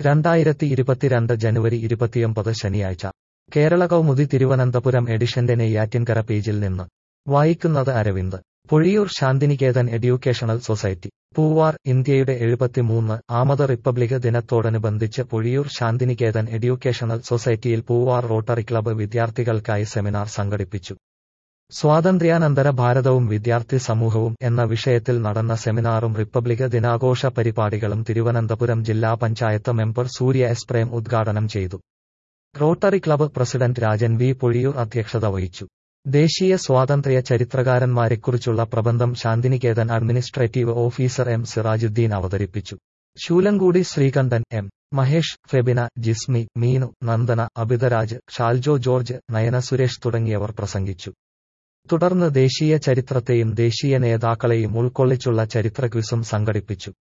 രണ്ടായിരത്തി ഇരുപത്തിരണ്ട് ജനുവരി ഇരുപത്തിയൊമ്പത് ശനിയാഴ്ച കേരള കൗമുദി തിരുവനന്തപുരം എഡിഷന്റെ നെയ്യാറ്റിൻകര പേജിൽ നിന്ന് വായിക്കുന്നത് അരവിന്ദ് പൊഴിയൂർ ശാന്തിനികേതൻ എഡ്യൂക്കേഷണൽ സൊസൈറ്റി പൂവാർ ഇന്ത്യയുടെ എഴുപത്തിമൂന്ന് ആമത് റിപ്പബ്ലിക് ദിനത്തോടനുബന്ധിച്ച് പൊഴിയൂർ ശാന്തിനികേതൻ എഡ്യൂക്കേഷണൽ സൊസൈറ്റിയിൽ പൂവാർ റോട്ടറി ക്ലബ്ബ് വിദ്യാർത്ഥികൾക്കായി സെമിനാർ സംഘടിപ്പിച്ചു സ്വാതന്ത്ര്യാനന്തര ഭാരതവും വിദ്യാർത്ഥി സമൂഹവും എന്ന വിഷയത്തിൽ നടന്ന സെമിനാറും റിപ്പബ്ലിക് ദിനാഘോഷ പരിപാടികളും തിരുവനന്തപുരം ജില്ലാ പഞ്ചായത്ത് മെമ്പർ സൂര്യ എസ് പ്രേം ഉദ്ഘാടനം ചെയ്തു rotary club president Rajan V Pozhiyur അധ്യക്ഷത വഹിച്ചു ദേശീയ സ്വാതന്ത്ര്യ ചരിത്രകാരന്മാരെക്കുറിച്ചുള്ള പ്രബന്ധം Shantiniketan administrative officer M Sirajuddin അവതരിപ്പിച്ചു ശൂലങ്കൂടി ശ്രീകണ്ഠൻ എം മഹേഷ് ഫെബിന ജിസ്മി മീനു നന്ദന അബിതരാജ് ഷാൽജോ ജോർജ് നയന സുരേഷ് തുടങ്ങിയവർ പ്രസംഗിച്ചു തുടർന്ന് ദേശീയ ചരിത്രത്തെയും ദേശീയ നേതാക്കളെയും ഉൾക്കൊള്ളിച്ചുള്ള ചരിത്ര ക്വിസും സംഘടിപ്പിച്ചു